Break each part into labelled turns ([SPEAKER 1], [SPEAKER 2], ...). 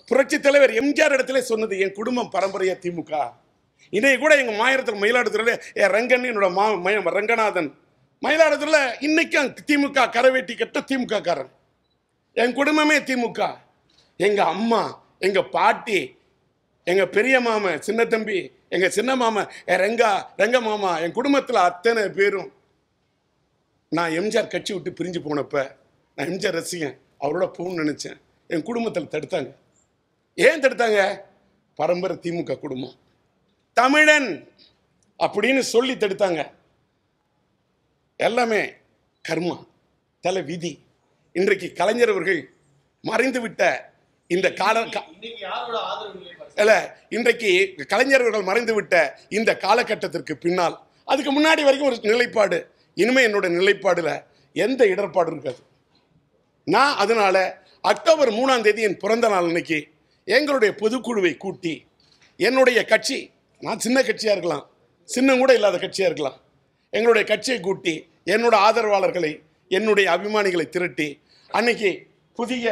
[SPEAKER 1] புரட்சி தலைவர் எம்ஜிஆர் இடத்துல சொன்னது என் குடும்பம் பரம்பரையா திமுக இன்னைக்கு கூட எங்க மாநிலத்தில் மயிலாடுதுறையில என் ரங்கன் என்னோட மா மய- ரங்கநாதன் மயிலாடுதுறையில இன்னைக்கும் திமுக கரவேட்டி கட்ட திமுக காரன் என் குடும்பமே திமுக எங்க அம்மா எங்க பாட்டி எங்க பெரிய மாமன் சின்ன தம்பி எங்க சின்ன மாமன் என் ரெங்கா ரெங்க மாமா என் குடும்பத்துல அத்தனை பேரும் நான் எம்ஜிஆர் கட்சி விட்டு பிரிஞ்சு போனப்ப நான் எம்ஜிஆர் ரசிகன் அவரோட போகணும்னு நினைச்சேன் என் குடும்பத்தில் தடுத்தாங்க ஏன் தடுத்தாங்க பரம்பரை திமுக குடும்பம் தமிழன் அப்படின்னு சொல்லி தடுத்தாங்க எல்லாமே கர்மா தலை விதி இன்றைக்கு கலைஞர் அவர்கள் மறைந்து விட்ட இந்த கால கா-
[SPEAKER 2] இன்னைக்கு யாரோட ஆதரவு இல்லை
[SPEAKER 1] இல்ல இன்றைக்கு கலைஞர்கள் மறைந்து விட்ட இந்த காலகட்டத்திற்கு பின்னால் அதுக்கு முன்னாடி வரைக்கும் ஒரு நிலைப்பாடு இனிமே என்னோட நிலைப்பாடுல எந்த இடர்பாடும் இருக்காது நான் அதனால அக்டோபர் மூணாம் தேதி என் பிறந்த நாள் அன்னைக்கு எங்களுடைய பொதுக்குழுவை கூட்டி என்னுடைய கட்சி நான் சின்ன கட்சியா இருக்கலாம் சின்னம் கூட இல்லாத கட்சியா இருக்கலாம் எங்களுடைய கட்சியை கூட்டி என்னோட ஆதரவாளர்களை என்னுடைய அபிமானிகளை திரட்டி அன்னைக்கு புதிய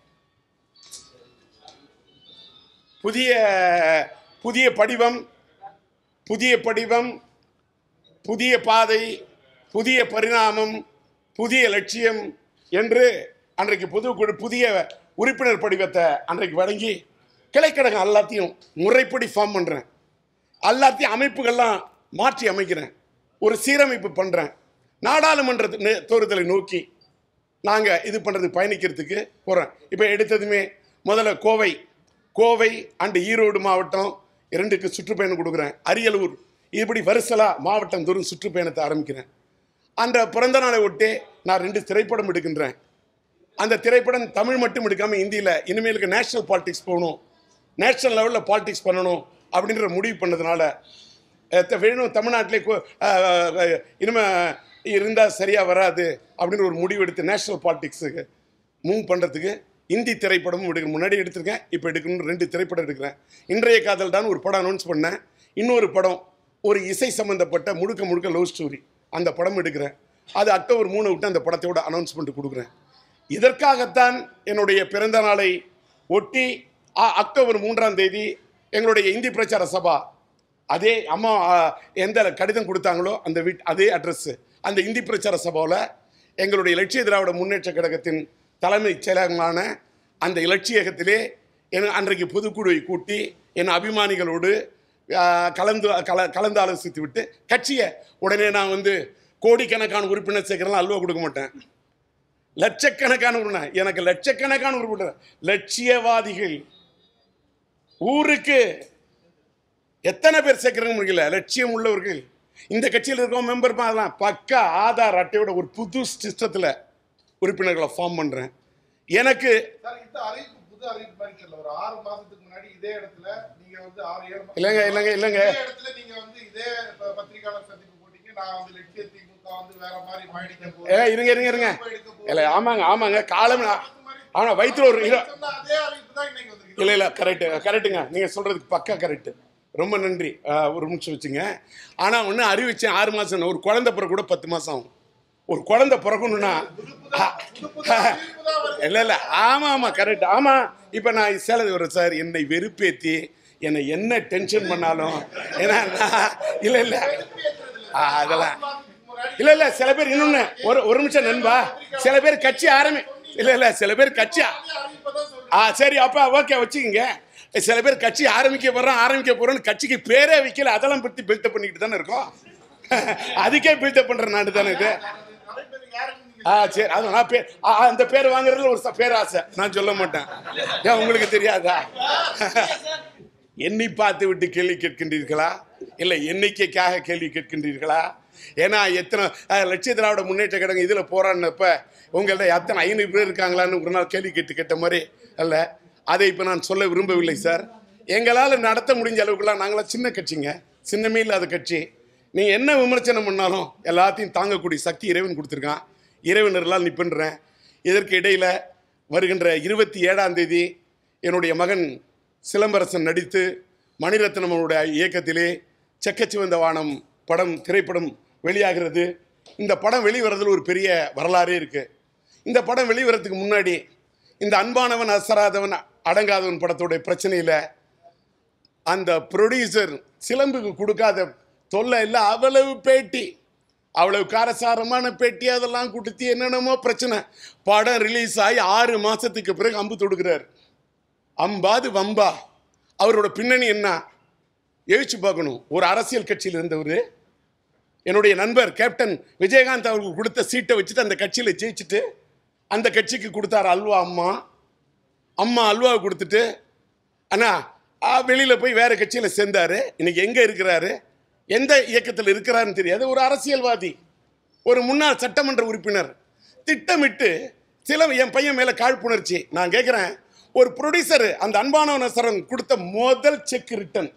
[SPEAKER 1] புதிய புதிய படிவம் புதிய படிவம் புதிய பாதை புதிய பரிணாமம் புதிய லட்சியம் என்று அன்றைக்கு புது குழு- புதிய உறுப்பினர் படிவத்தை அன்றைக்கு வழங்கி கிளைக்கழகம் எல்லாத்தையும் முறைப்படி ஃபார்ம் பண்ணுறேன் எல்லாத்தையும் அமைப்புகள்லாம் மாற்றி அமைக்கிறேன் ஒரு சீரமைப்பு பண்ணுறேன் நாடாளுமன்ற நே- தேர்தலை நோக்கி நாங்கள் இது பண்ணுறது பயணிக்கிறதுக்கு போகிறோம் இப்போ எடுத்ததுமே முதல்ல கோவை கோவை அண்ட் ஈரோடு மாவட்டம் இரண்டுக்கு சுற்றுப்பயணம் கொடுக்குறேன் அரியலூர் இப்படி வருசலா மாவட்டம் தோறும் சுற்றுப்பயணத்தை ஆரம்பிக்கிறேன் அந்த பிறந்த நாளை ஒட்டி நான் ரெண்டு திரைப்படம் எடுக்கின்றேன் அந்த திரைப்படம் தமிழ் மட்டும் எடுக்காமல் இந்தியில் இனிமேலுக்கு நேஷனல் பாலிடிக்ஸ் போகணும் நேஷனல் லெவலில் பாலிடிக்ஸ் பண்ணணும் அப்படின்ற முடிவு பண்ணதுனால அஹ், த- வேணும் தமிழ்நாட்டிலே இனிமே இருந்தால் சரியாக வராது அப்படின்னு ஒரு முடிவு எடுத்து நேஷனல் பாலிடிக்ஸுக்கு மூவ் பண்ணுறதுக்கு இந்தி திரைப்படமும் எடுக்க முன்னாடி எடுத்திருக்கேன் இப்போ எடுக்கணும்னு ரெண்டு திரைப்படம் எடுக்கிறேன் இன்றைய காதல் தான் ஒரு படம் அனௌன்ஸ் பண்ணேன் இன்னொரு படம் ஒரு இசை சம்பந்தப்பட்ட முழுக்க முழுக்க லவ் ஸ்டோரி அந்த படம் எடுக்கிறேன் அது அக்டோபர் மூணு விட்டு அந்த படத்தோட அனௌன்ஸ்மெண்ட் கொடுக்குறேன் இதற்காகத்தான் என்னுடைய பிறந்த நாளை ஒட்டி அ- அக்டோபர் மூன்றாம் தேதி எங்களுடைய இந்தி பிரச்சார சபா அதே அம்மா ஆ, எந்த கடிதம் கொடுத்தாங்களோ அந்த வீட் அதே அட்ரஸ் அந்த இந்தி பிரச்சார சபாவில் எங்களுடைய இலட்சிய திராவிட முன்னேற்ற கழகத்தின் தலைமைச் செயலகமான அந்த இலட்சியகத்திலே என் அன்றைக்கு பொதுக்குழுவை கூட்டி என் அபிமானிகளோடு ஆ, கலந்து கல கலந்து ஆலோசித்து விட்டு கட்சியை உடனே நான் வந்து கோடிக்கணக்கான உறுப்பினர் சேர்க்கிறேன் அல்வா கொடுக்க மாட்டேன் லட்சக்கணக்கான உறுப்பினர் எனக்கு லட்சக்கணக்கான உறுப்பினர் லட்சியவாதிகள் ஊருக்கு எத்தனை பேர் சேர்க்குறாங்க முடியல லட்சியம் உள்ளவர்கள் இந்த கட்சியில் இருக்கவங்க மெம்பர் அதெல்லாம் பக்கா ஆதார் அட்டையோட ஒரு புது சிஸ்டத்தில் உறுப்பினர்களை ஃபார்ம் பண்ணுறேன் எனக்கு
[SPEAKER 3] சார் இந்த அறிவிப்பு புது அறிவிப்பு மாதிரி தெரியல ஒரு ஆறு மாசத்துக்கு முன்னாடி இதே இடத்துல நீங்க வந்து ஆறு ஏழு மா-
[SPEAKER 1] இல்லைங்க இல்லைங்க இல்லைங்க
[SPEAKER 3] இதே இடத்துல நீங்க வந்து இதே ப- பத்திரிகையாளர் சந்திப்பு போட்டீங்க நான் வந்து லட்சிய திமுக வந்து வேற மாதிரி பயணிக்க
[SPEAKER 1] ஏ இருங்க இருங்க இருங்க இல்லை ஆமாங்க ஆமாங்க காலம் ஆனால் வயிற்றுல ஒரு இரு-
[SPEAKER 3] சொன்ன அதே அறிவிப்பு தான் இன்னைக்கு வந்திருக்கு
[SPEAKER 1] இல்லை இல்லை கரெக்டு கரெக்டுங்க நீங்கள் சொல்கிறதுக்கு பக்கா கரெக்டு ரொம்ப நன்றி ஆஹ், ஒரு நிமிஷம் வச்சுங்க ஆனால் ஒன்று அறிவிச்சேன் ஆறு மாதம் ஒரு குழந்தை பிறகு கூட பத்து மாதம் ஆகும் ஒரு குழந்தை பிறக்கணும்னா இல்லை இல்லை ஆமாம் ஆமாம் கரெக்ட் ஆமாம் இப்போ நான் சேலது வரேன் சார் என்னை வெறுப்பேத்தி என்னை என்ன டென்ஷன் பண்ணாலும் ஏன்னா நான் இல்லை இல்லை அதெல்லாம் இல்ல இல்ல சில பேர் இன்னொன்னு ஒரு ஒரு நிமிஷம் நண்பா சில பேர் கட்சி ஆரம்பி இல்ல இல்ல சில பேர் கட்சி ஆ சரி அப்ப ஓகே வச்சுக்கோங்க சில பேர் கட்சி ஆரம்பிக்க போறோம் ஆரம்பிக்க போறோம்னு கட்சிக்கு பேரே வைக்கல அதெல்லாம் பத்தி பில்டப் பண்ணிக்கிட்டு தானே இருக்கோம் அதுக்கே பில்டப் பண்ற நாடு தானே இது ஆ சரி அது நான் பேர் ஆ, ஆ, அந்த பேர் வாங்குறதுல ஒரு ச- பேராசை நான் சொல்ல மாட்டேன் ஏன் உங்களுக்கு தெரியாதா எண்ணி பார்த்து விட்டு கேள்வி கேட்கின்றீர்களா இல்லை எண்ணிக்கைக்காக கேள்வி கேட்கின்றீர்களா ஏன்னா எத்தனை அஹ், லட்சிய திராவிட முன்னேற்ற கழகம் இதில் போராடினப்ப உங்கள்ட்ட எத்தனை ஐநூறு பேர் இருக்காங்களான்னு ஒரு நாள் கேள்வி கேட்டு கேட்ட மாதிரி அல்ல அதை இப்போ நான் சொல்ல விரும்பவில்லை சார் எங்களால் நடத்த முடிஞ்ச அளவுக்குலாம் நாங்களாம் சின்ன கட்சிங்க சின்னமே இல்லாத கட்சி நீங்கள் என்ன விமர்சனம் பண்ணாலும் எல்லாத்தையும் தாங்கக்கூடிய சக்தி இறைவன் கொடுத்துருக்கான் இறைவனர்களால் நிற்பன்றேன் இதற்கு இடையில் வருகின்ற இருபத்தி ஏழாம் தேதி என்னுடைய மகன் சிலம்பரசன் நடித்து மணிரத்னம் அவருடைய இயக்கத்திலே செக்கச்சிவந்த வானம் படம் திரைப்படம் வெளியாகிறது இந்த படம் வெளிவரதில் ஒரு பெரிய வரலாறே இருக்கு இந்த படம் வெளிவரத்துக்கு முன்னாடி இந்த அன்பானவன் அசராதவன் அடங்காதவன் படத்துடைய பிரச்சனையில அந்த ப்ரொடியூசர் சிலம்புக்கு கொடுக்காத தொல்லை இல்லை அவ்வளவு பேட்டி அவ்வளவு காரசாரமான பேட்டி அதெல்லாம் கொடுத்து என்னென்னமோ பிரச்சனை படம் ரிலீஸ் ஆகி ஆறு மாசத்துக்கு பிறகு அம்பு தொடுக்கிறார் அம்பாது வம்பா அவரோட பின்னணி என்ன யோசிச்சு பார்க்கணும் ஒரு அரசியல் கட்சியில் இருந்தவர் என்னுடைய நண்பர் கேப்டன் விஜயகாந்த் அவர்களுக்கு கொடுத்த சீட்டை வச்சுட்டு அந்த கட்சியில் ஜெயிச்சுட்டு அந்த கட்சிக்கு கொடுத்தாரு அல்வா அம்மா அம்மா அல்வாவை கொடுத்துட்டு அண்ணா ஆ, வெளியில போய் வேற கட்சியில சேர்ந்தாரு இன்னைக்கு எங்க இருக்கிறாரு எந்த இயக்கத்தில் இருக்கிறாருன்னு தெரியாது ஒரு அரசியல்வாதி ஒரு முன்னாள் சட்டமன்ற உறுப்பினர் திட்டமிட்டு சில என் பையன் மேல காழ்ப்புணர்ச்சி நான் கேட்கிறேன் ஒரு ப்ரொடியூசர் அந்த அன்பானவனசரன் கொடுத்த முதல் செக் ரிட்டன்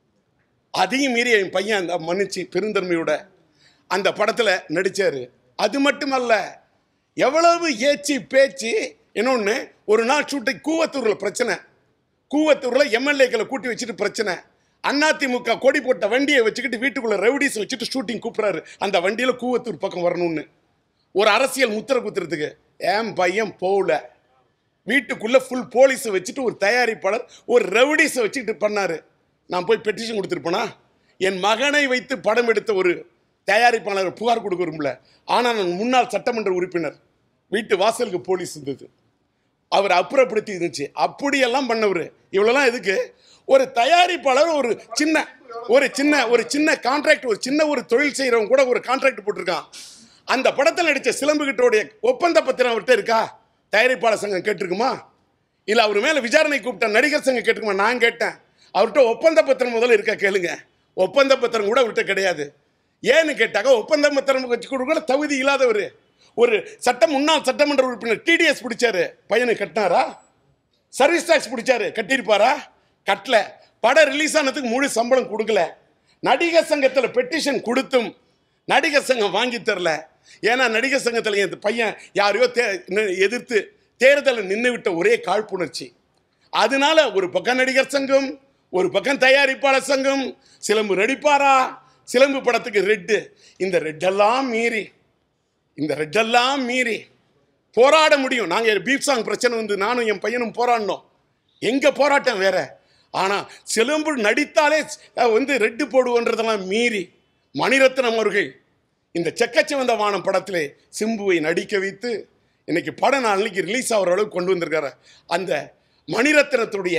[SPEAKER 1] அதையும் மீறி என் பையன் அந்த மன்னிச்சு பெருந்தன்மையோட அந்த படத்துல நடிச்சாரு அது மட்டுமல்ல எவ்வளவு ஏச்சி பேச்சு இன்னொன்னு ஒரு நாள் ஷூட்டிங் கூவத்தூர்ல பிரச்சனை கூவத்தூர்ல எம்எல்ஏக்களை கூட்டி வச்சுட்டு பிரச்சனை அதிமுக கொடி போட்ட வண்டியை வச்சுக்கிட்டு வீட்டுக்குள்ள ரவுடிஸ் வச்சுட்டு ஷூட்டிங் கூப்பிடுறாரு அந்த வண்டியில கூவத்தூர் பக்கம் வரணும்னு ஒரு அரசியல் முத்திரை குத்துறதுக்கு என் பையன் போகல வீட்டுக்குள்ள ஃபுல் போலீஸை வச்சுட்டு ஒரு தயாரிப்பாளர் ஒரு ரவுடிஸை வச்சுக்கிட்டு பண்ணாரு நான் போய் பெட்டிஷன் கொடுத்துருப்பேனா என் மகனை வைத்து படம் எடுத்த ஒரு தயாரிப்பாளர் புகார் கொடுக்க விரும்பல ஆனால் நான் முன்னாள் சட்டமன்ற உறுப்பினர் வீட்டு வாசலுக்கு போலீஸ் இருந்தது அவர் அப்புறப்படுத்தி இருந்துச்சு அப்படியெல்லாம் பண்ணவர் இவ்வளோலாம் எதுக்கு ஒரு தயாரிப்பாளர் ஒரு சின்ன ஒரு சின்ன ஒரு சின்ன கான்ட்ராக்ட் ஒரு சின்ன ஒரு தொழில் செய்கிறவங்க கூட ஒரு கான்ட்ராக்ட் போட்டிருக்கான் அந்த படத்தில் நடித்த சிலம்புகிட்டோடைய ஒப்பந்த பத்திரம் அவர்கிட்ட இருக்கா தயாரிப்பாளர் சங்கம் கேட்டிருக்குமா இல்லை அவர் மேலே விசாரணை கூப்பிட்ட நடிகர் சங்கம் கேட்டுக்குமா நான் கேட்டேன் அவர்கிட்ட ஒப்பந்த பத்திரம் முதல்ல இருக்கா கேளுங்க ஒப்பந்த பத்திரம் கூட அவர்கிட்ட கிடையாது ஏன்னு கேட்டாக்க ஒப்பந்த பத்திரம் வச்சு கொடுக்க தகுதி இல்லாதவர் ஒரு சட்ட முன்னாள் சட்டமன்ற உறுப்பினர் டிடிஎஸ் பிடிச்சாரு பையனை கட்டினாரா சர்வீஸ் டாக்ஸ் பிடிச்சாரு கட்டியிருப்பாரா கட்டல படம் ரிலீஸ் ஆனதுக்கு முழு சம்பளம் கொடுக்கல நடிகர் சங்கத்தில் பெட்டிஷன் கொடுத்தும் நடிகர் சங்கம் வாங்கி தரல ஏன்னா நடிகர் சங்கத்தில் என் பையன் யாரையோ தே நி- எதிர்த்து தேர்தலில் நின்று விட்ட ஒரே காழ்ப்புணர்ச்சி அதனால ஒரு பக்கம் நடிகர் சங்கம் ஒரு பக்கம் தயாரிப்பாளர் சங்கம் சிலம்பு நடிப்பாரா சிலம்பு படத்துக்கு ரெட்டு இந்த ரெட்டெல்லாம் மீறி இந்த ரெட்டெல்லாம் மீறி போராட முடியும் நாங்கள் பீப் சாங் பிரச்சனை வந்து நானும் என் பையனும் போராடினோம் எங்க போராட்டம் வேற ஆனா சிலம்பு நடித்தாலே அஹ், வந்து ரெட்டு போடுவோன்றதெல்லாம் மீறி மணிரத்னம் அவர்கள் இந்த செக்கச்சிவந்த வானம் படத்திலே சிம்புவை நடிக்க வைத்து இன்னைக்கு படம் நாளைக்கு ரிலீஸ் ஆகிற அளவுக்கு கொண்டு வந்திருக்காரு அந்த மணிரத்னத்துடைய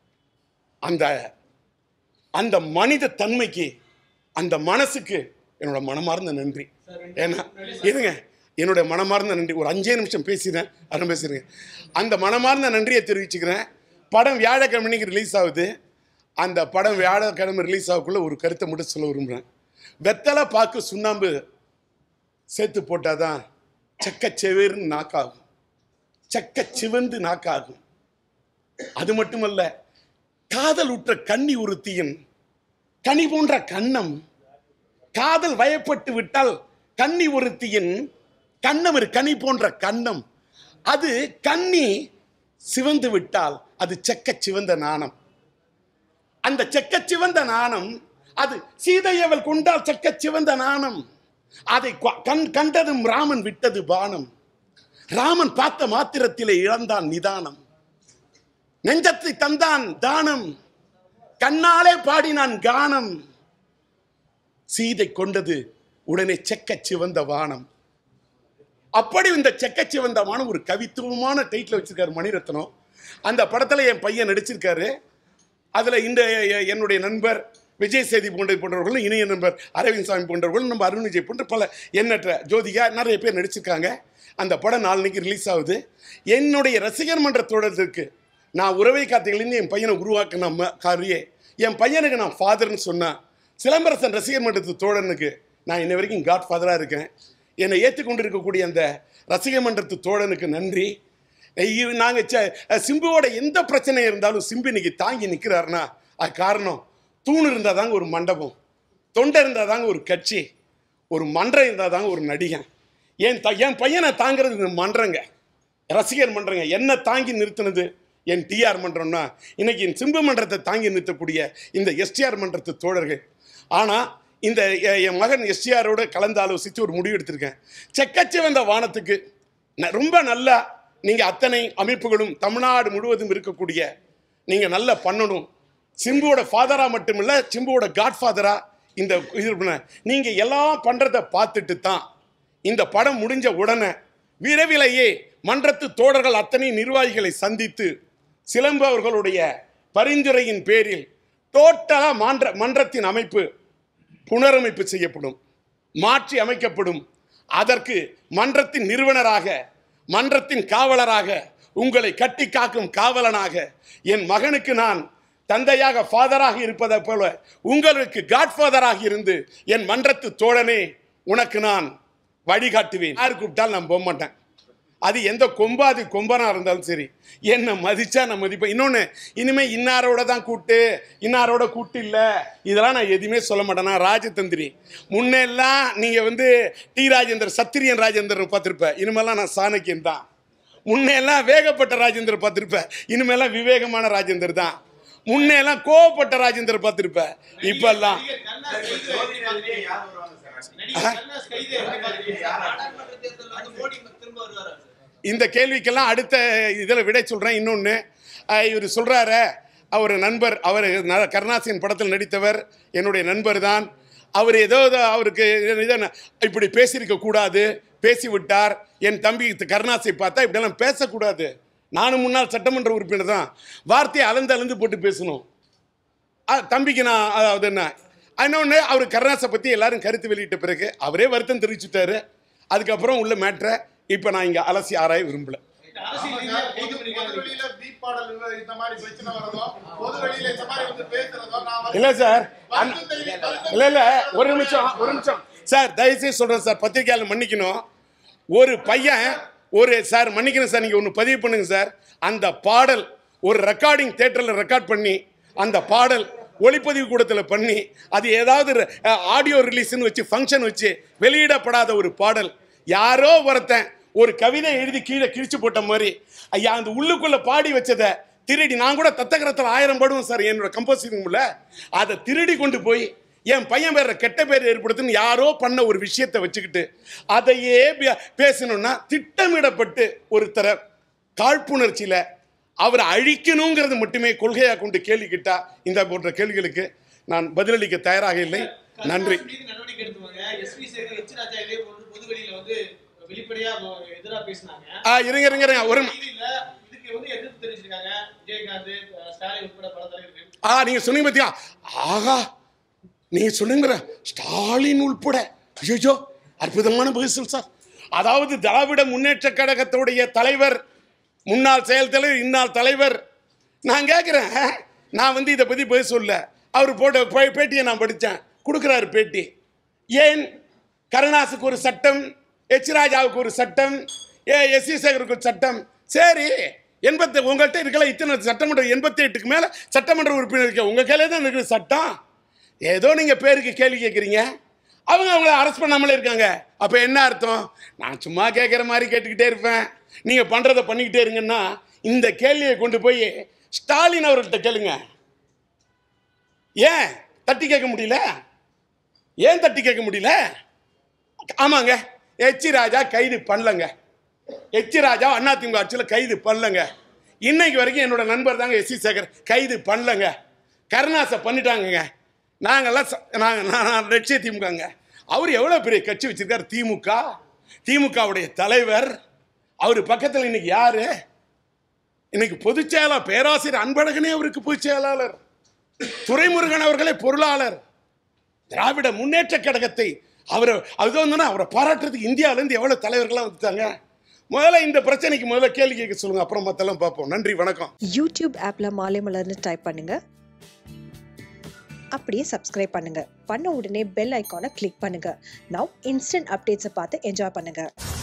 [SPEAKER 1] அந்த அந்த மனித தன்மைக்கு அந்த மனசுக்கு என்னோட மனமார்ந்த நன்றி ஏன்னா இருங்க என்னோட மனமார்ந்த நன்றி ஒரு அஞ்சே நிமிஷம் பேசினேன் அருண் பேசுறேங்க அந்த மனமார்ந்த நன்றியை தெரிவிச்சுக்கிறேன் படம் வியாழக்கிழமைக்கு ரிலீஸ் ஆகுது அந்த படம் வியாழக்கிழமை ரிலீஸ் ஆகக்குள்ள ஒரு கருத்தை மட்டும் சொல்ல விரும்புகிறேன் வெத்தலை பாக்கு சுண்ணாம்பு சேர்த்து போட்டாதான் செக்க செவேர்னு நாக்காகும் செக்க சிவந்து நாக்காகும் அது மட்டுமல்ல காதல் உற்ற கன்னி ஒருத்தியின் கனி போன்ற கண்ணம் காதல் வயப்பட்டு விட்டால் கன்னி ஒருத்தியின் கண்ணம் ஒரு கனி போன்ற கண்ணம் அது கன்னி சிவந்து விட்டால் அது செக்க சிவந்த நாணம் அந்த செக்க சிவந்த நாணம் அது சீதையவள் கொண்டால் செக்க சிவந்த நாணம் அதை கொ- கண் கண்டதும் ராமன் விட்டது பானம் ராமன் பார்த்த மாத்திரத்திலே இழந்தான் நிதானம் நெஞ்சத்தை தந்தான் தானம் கண்ணாலே பாடினான் கானம் சீதை கொண்டது உடனே செக்க சிவந்த வானம் அப்படி இந்த செக்க சிவந்த வானம் ஒரு கவித்துவமான டைட்டில் வச்சிருக்காரு மணிரத்னம் அந்த படத்துல என் பையன் நடிச்சிருக்காரு அதுல இந்த எ- என்னுடைய நண்பர் விஜய் சேதி போன்ற போன்றவர்களும் இணைய நண்பர் அரவிந்த் சாமி போன்றவர்களும் நம்ம அருண் விஜய் போன்ற பல எண்ணற்ற ஜோதிகா நிறைய பேர் நடிச்சிருக்காங்க அந்த படம் நாளைக்கு ரிலீஸ் ஆகுது என்னுடைய ரசிகர் மன்ற தொடர்றதுக்கு நான் உறவை காத்தைகளிருந்து என் பையனை உருவாக்கின ம- காரியே என் பையனுக்கு நான் ஃபாதர்னு சொன்னேன் சிலம்பரசன் ரசிகர் மன்றத்து தோழனுக்கு நான் இன்ன வரைக்கும் காட் ஃபாதராக இருக்கேன் என்னை ஏற்றுக்கொண்டு இருக்கக்கூடிய அந்த ரசிகர் மன்றத்து தோழனுக்கு நன்றி நாங்கள் சிம்புவோட எந்த பிரச்சனை இருந்தாலும் சிம்பு இன்னைக்கு தாங்கி நிற்கிறாருன்னா அது காரணம் தூண் இருந்தால் தாங்க ஒரு மண்டபம் தொண்டை இருந்தால் தாங்க ஒரு கட்சி ஒரு மன்றம் இருந்தால் தாங்க ஒரு நடிகன் என் த என் பையனை தாங்கிறது இந்த மன்றங்க ரசிகர் மன்றங்க என்ன தாங்கி நிறுத்தினது என் டிஆர் மன்றம்னா இன்னைக்கு என் சிம்பு மன்றத்தை தாங்கி நிறுத்தக்கூடிய இந்த எஸ்டிஆர் மன்றத்து தோழர்கள் ஆனால் இந்த எ- என் மகன் எஸ்டிஆரோட கலந்து ஆலோசித்து ஒரு முடிவு எடுத்திருக்கேன் செக்கச்சிவந்த வானத்துக்கு ந- ரொம்ப நல்லா நீங்க அத்தனை அமைப்புகளும் தமிழ்நாடு முழுவதும் இருக்கக்கூடிய நீங்க நல்லா பண்ணணும் சிம்புவோட ஃபாதரா மட்டுமில்ல சிம்புவோட காட்ஃபாதரா இந்த இது பண்ண. நீங்க எல்லாம் பண்றத பார்த்துட்டு தான் இந்த படம் முடிஞ்ச உடனே விரைவிலேயே மன்றத்து தோழர்கள் அத்தனை நிர்வாகிகளை சந்தித்து சிலம்பு அவர்களுடைய பரிந்துரையின் பேரில் டோட்டலா மன்ற மன்றத்தின் அமைப்பு புனரமைப்பு செய்யப்படும் மாற்றி அமைக்கப்படும் அதற்கு மன்றத்தின் நிறுவனராக மன்றத்தின் காவலராக உங்களை கட்டி காக்கும் காவலனாக என் மகனுக்கு நான் தந்தையாக ஃபாதராக இருப்பதை போல உங்களுக்கு காட்ஃபாதராக இருந்து என் மன்றத்து தோழனே உனக்கு நான் வழிகாட்டுவேன் யார் கூப்பிட்டாலும் நான் போக மாட்டேன் அது எந்த கொம்பாது கொம்பனா இருந்தாலும் சரி என்னை மதிச்சா நான் மதிப்பேன் இன்னொன்று இனிமே இன்னாரோட தான் கூட்டு இன்னாரோட கூட்டு இல்லை இதெல்லாம் நான் எதுவுமே சொல்ல மாட்டேன் நான் ராஜதந்திரி முன்னெல்லாம் நீங்கள் வந்து டி ராஜேந்தர் சத்திரியன் ராஜேந்தர் பார்த்துருப்பேன் இனிமேல்லாம் நான் சாணக்கியன் தான் முன்னெல்லாம் வேகப்பட்ட ராஜேந்தர் பார்த்துருப்பேன் இனிமேல்லாம் விவேகமான ராஜேந்தர் தான் முன்னெல்லாம் கோவப்பட்ட ராஜேந்தர் பார்த்துருப்பேன் இப்பெல்லாம் இந்த கேள்விக்கெல்லாம் அடுத்த இதில் விடை சொல்கிறேன் இன்னொன்று இவர் சொல்கிறாரு அவர் நண்பர் அவர் ந- கருணாசின் படத்தில் நடித்தவர் என்னுடைய நண்பர் தான் அவர் ஏதோ ஏதோ அவருக்கு இதை ந- இப்படி பேசியிருக்க கூடாது பேசிவிட்டார் என் தம்பி கருணாசை பார்த்தா இப்படியெல்லாம் பேசக்கூடாது நானும் முன்னாள் சட்டமன்ற உறுப்பினர் தான் வார்த்தையை அளந்து அளந்து போட்டு பேசணும் ஆ, தம்பிக்கு நான் அதாவது என்ன இன்னொன்று அவர் கருணாஸை பற்றி எல்லாரும் கருத்து வெளியிட்ட பிறகு அவரே வருத்தம் தெரிவிச்சுட்டாரு அதுக்கப்புறம் உள்ள மேட்ரை இப்போ நான் இங்கே அலசி ஆராய விரும்பல
[SPEAKER 3] பொது பொது வெளியில பீப் பாடல் இவ- இந்த மாதிரி பிரச்சனை வரதோ பொது வெளியில இந்த மாதிரி வந்து பேசுறதோ நான் வந்து
[SPEAKER 1] இல்லை சார்
[SPEAKER 3] வருத்தம் தெரிவி- வருத்தம்
[SPEAKER 1] இல்லை இல்லை ஒரு நிமிஷம் ஒரு நிமிஷம் சார் தயவுசெய்து சொல்கிறேன் சார் பத்திரிக்கையாளர் மன்னிக்கணும் ஒரு பையன் ஒரு சார் மன்னிக்கணும் சார் நீங்கள் ஒன்று பதிவு பண்ணுங்க சார் அந்த பாடல் ஒரு ரெக்கார்டிங் தேட்டரில் ரெக்கார்ட் பண்ணி அந்த பாடல் ஒளிப்பதிவு கூடத்தில் பண்ணி அது ஏதாவது ஆடியோ ரிலீஸ்னு வச்சு ஃபங்க்ஷன் வச்சு வெளியிடப்படாத ஒரு பாடல் யாரோ ஒருத்தன் ஒரு கவிதை எழுதி கீழே கிழிச்சு போட்ட மாதிரி ஐயா அந்த உள்ளுக்குள்ள பாடி வச்சதை திருடி நான் கூட தத்தகரத்தில் ஆயிரம் பாடுவேன் சார் என்னோட கம்போசிங்ல அதை திருடி கொண்டு போய் என் பையன் பேர கெட்ட பேர் ஏற்படுத்துன்னு யாரோ பண்ண ஒரு விஷயத்தை வச்சுக்கிட்டு அதையே பே- பேசணும்னா திட்டமிடப்பட்டு ஒருத்தரை காழ்ப்புணர்ச்சியில அவரை அழிக்கணுங்கிறது மட்டுமே கொள்கையாக கொண்டு கேள்வி கேட்டா இந்த போன்ற கேள்விகளுக்கு நான் பதிலளிக்க தயாராக இல்லை நன்றி
[SPEAKER 2] கருணாஸ் மீது நடவடிக்கை எடுத்துவாங்க எஸ்வி சேகர் எச் ராஜா இதே போன்று பொது வெளியில வந்து வெளிப்படையா எதிரா பேசினாங்க
[SPEAKER 1] ஆ இருங்க இருங்க இருங்க ஒரு
[SPEAKER 2] இது இல்ல இதுக்கு வந்து எதிர்ப்பு தெரிவிச்சிருக்காங்க விஜயகாந்த் அஹ், ஸ்டாலின் உட்பட பல தலைவர்கள்
[SPEAKER 1] ஆ நீங்க சொன்னீங்க பாத்தியா ஆகா நீங்க சொன்னீங்க ஸ்டாலின் உள்பட ஐயோ அற்புதமான பதில் சார் அதாவது திராவிட முன்னேற்ற கழகத்துடைய தலைவர் முன்னாள் செயல் தலைவர் இந்நாள் தலைவர் நான் கேட்குறேன் நான் வந்து இதை பற்றி பதில் சொல்ல அவர் போட்ட பே- பேட்டியை நான் படித்தேன் கொடுக்குறாரு பேட்டி ஏன் கருணாசுக்கு ஒரு சட்டம் எச் ராஜாவுக்கு ஒரு சட்டம் ஏ எஸ் சி சேகருக்கு ஒரு சட்டம் சரி எண்பத்தி உங்கள்கிட்ட இருக்கல இத்தனை சட்டமன்ற எண்பத்தி எட்டுக்கு மேலே சட்டமன்ற உறுப்பினர் இருக்க உங்கள் கையில தான் இருக்குது சட்டம் ஏதோ நீங்கள் பேருக்கு கேள்வி கேட்குறீங்க அவங்க அவங்கள அரெஸ்ட் பண்ணாமலே இருக்காங்க அப்போ என்ன அர்த்தம் நான் சும்மா கேட்குற மாதிரி கேட்டுக்கிட்டே இருப்பேன் நீங்கள் பண்ணுறதை பண்ணிக்கிட்டே இருங்கன்னா இந்த கேள்வியை கொண்டு போய் ஸ்டாலின் அவர்கள்ட்ட கேளுங்க ஏன் தட்டி கேட்க முடியல ஏன் தட்டி கேட்க முடியல ஆமாங்க எச்சி ராஜா கைது பண்ணலங்க எச்சி ராஜா அதிமுக ஆட்சியில் கைது பண்ணலங்க இன்னைக்கு வரைக்கும் என்னோட நண்பர் தாங்க எஸ் சி சேகர் கைது பண்ணலங்க கருணாசை பண்ணிட்டாங்கங்க நாங்கெல்லாம் ச- நாங்க நான் நான் லட்சிய திமுகங்க அவர் எவ்வளோ பெரிய கட்சி வச்சிருக்காரு திமுக திமுகவுடைய தலைவர் அவர் பக்கத்தில் இன்னைக்கு யாரு இன்னைக்கு பொதுச் செயலாளர் பேராசிரியர் அன்பழகனே அவருக்கு பொதுச் செயலாளர் துரைமுருகன் அவர்களே பொருளாளர் திராவிட முன்னேற்ற கழகத்தை அவர் அது வந்து அவரை பாராட்டுறதுக்கு இந்தியாவிலேருந்து எவ்வளோ தலைவர்களாக வந்துட்டாங்க முதல்ல இந்த பிரச்சனைக்கு முதல்ல கேள்வி கேட்க சொல்லுங்க அப்புறம் மத்தெல்லாம் பார்ப்போம் நன்றி வணக்கம்
[SPEAKER 4] யூடியூப் ஆப்பில் மாலை மலர்னு டைப் பண்ணுங்க அப்படியே சப்ஸ்கிரைப் பண்ணுங்க பண்ண உடனே பெல் ஐக்கானை கிளிக் பண்ணுங்க நவ் இன்ஸ்டன்ட் அப்டேட்ஸை பார்த்து என்ஜாய் பண்ணுங்க